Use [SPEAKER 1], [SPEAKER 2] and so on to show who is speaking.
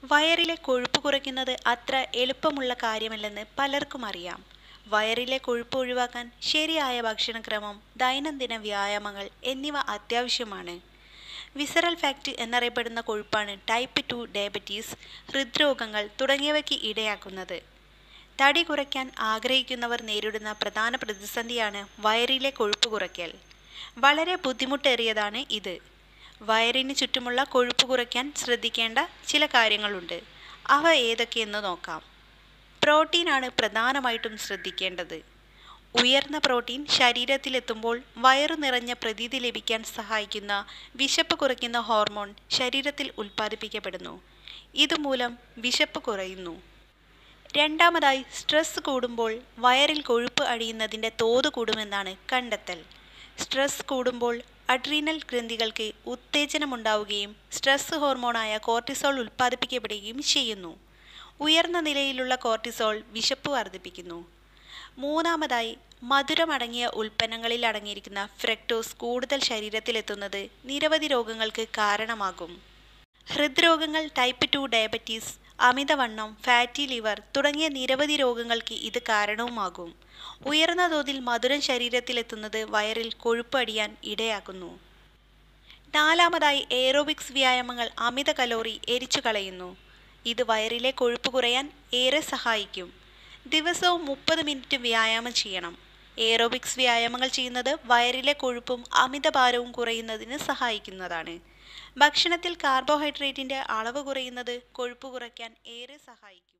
[SPEAKER 1] വയറിലെ കൊഴുപ്പ് കുറയ്ക്കുന്നത് അത്ര എളുപ്പമുള്ള കാര്യമല്ലെന്ന് പലർക്കും അറിയാം വയറിലെ കൊഴുപ്പ് ഒഴിവാക്കാൻ ശരിയായ ഭക്ഷണക്രമം ദൈനംദിന വ്യായാമങ്ങൾ എന്നിവ അത്യാവശ്യമാണ് വിസറൽ ഫാറ്റ് എന്നറിയപ്പെടുന്ന കൊഴുപ്പാണ് ടൈപ്പ് ടു ഡയബറ്റീസ് ഹൃദ്രോഗങ്ങൾ തുടങ്ങിയവയ്ക്ക് ഇടയാക്കുന്നത് തടി കുറയ്ക്കാൻ ആഗ്രഹിക്കുന്നവർ നേരിടുന്ന പ്രധാന പ്രതിസന്ധിയാണ് വയറിലെ കൊഴുപ്പ് കുറയ്ക്കൽ വളരെ ബുദ്ധിമുട്ടേറിയതാണ് ഇത് വയറിന് ചുറ്റുമുള്ള കൊഴുപ്പ് കുറയ്ക്കാൻ ശ്രദ്ധിക്കേണ്ട ചില കാര്യങ്ങളുണ്ട് അവ ഏതൊക്കെയെന്ന് നോക്കാം പ്രോട്ടീനാണ് പ്രധാനമായിട്ടും ശ്രദ്ധിക്കേണ്ടത് ഉയർന്ന പ്രോട്ടീൻ ശരീരത്തിലെത്തുമ്പോൾ വയറു നിറഞ്ഞ പ്രതീതി ലഭിക്കാൻ സഹായിക്കുന്ന വിശപ്പ് കുറയ്ക്കുന്ന ഹോർമോൺ ശരീരത്തിൽ ഉൽപ്പാദിപ്പിക്കപ്പെടുന്നു ഇതുമൂലം വിശപ്പ് കുറയുന്നു രണ്ടാമതായി സ്ട്രെസ് കൂടുമ്പോൾ വയറിൽ കൊഴുപ്പ് അടിയുന്നതിൻ്റെ തോത് കൂടുമെന്നാണ് കണ്ടെത്തൽ സ്ട്രെസ് കൂടുമ്പോൾ അഡ്രീനൽ ഗ്രന്ഥികൾക്ക് ഉത്തേജനമുണ്ടാവുകയും സ്ട്രെസ് ഹോർമോണായ കോർട്ടിസോൾ ഉൽപ്പാദിപ്പിക്കപ്പെടുകയും ചെയ്യുന്നു ഉയർന്ന നിലയിലുള്ള കോർട്ടിസോൾ വിശപ്പ് വർദ്ധിപ്പിക്കുന്നു മൂന്നാമതായി മധുരമടങ്ങിയ ഉൽപ്പന്നങ്ങളിൽ അടങ്ങിയിരിക്കുന്ന ഫ്രക്ടോസ് കൂടുതൽ ശരീരത്തിലെത്തുന്നത് നിരവധി രോഗങ്ങൾക്ക് കാരണമാകും ഹൃദ്രോഗങ്ങൾ ടൈപ്പ് ടു ഡയബറ്റീസ് അമിതവണ്ണം ഫാറ്റി ലിവർ തുടങ്ങിയ നിരവധി രോഗങ്ങൾക്ക് ഇത് കാരണവുമാകും ഉയർന്ന തോതിൽ മധുരം ശരീരത്തിലെത്തുന്നത് വയറിൽ കൊഴുപ്പ് അടിയാൻ ഇടയാക്കുന്നു നാലാമതായി എയറോബിക്സ് വ്യായാമങ്ങൾ അമിത കലോറി എരിച്ചു കളയുന്നു ഇത് വയറിലെ കൊഴുപ്പ് കുറയാൻ ഏറെ സഹായിക്കും ദിവസവും മുപ്പത് മിനിറ്റ് വ്യായാമം ചെയ്യണം എയറോബിക്സ് വ്യായാമങ്ങൾ ചെയ്യുന്നത് വയറിലെ കൊഴുപ്പും അമിതഭാരവും കുറയുന്നതിന് സഹായിക്കുന്നതാണ് ഭക്ഷണത്തിൽ കാർബോഹൈഡ്രേറ്റിൻ്റെ അളവ് കുറയുന്നത് കൊഴുപ്പ് കുറയ്ക്കാൻ ഏറെ സഹായിക്കും